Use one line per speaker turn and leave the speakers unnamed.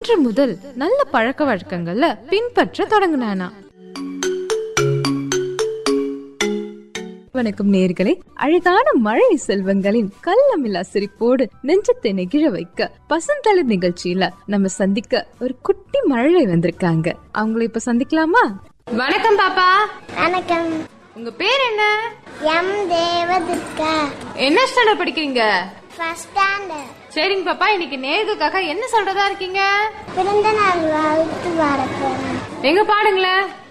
அன்று முதல் நல்ல பழக்க வழக்கங்கள்ல பின்பற்ற தொடங்கினானா வணக்கம் நேர்களே அழகான மழை செல்வங்களின் கள்ளமில்லா சிரிப்போடு நெஞ்சத்தை நெகிழ வைக்க பசந்தளி நிகழ்ச்சியில நம்ம சந்திக்க ஒரு குட்டி மழலை வந்திருக்காங்க அவங்கள இப்ப சந்திக்கலாமா வணக்கம் பாப்பா
வணக்கம்
உங்க பேர் என்ன
எம் தேவதுர்கா
என்ன ஸ்டாண்டர்ட் படிக்கிறீங்க
ஃபர்ஸ்ட் ஸ்டாண்டர்ட்
சரிங்க பாப்பா இன்னைக்கு நேருக்காக என்ன சொல்றதா இருக்கீங்க
பிறந்த நாள் வாழ்த்து பாட போறேன்
எங்க பாடுங்களேன்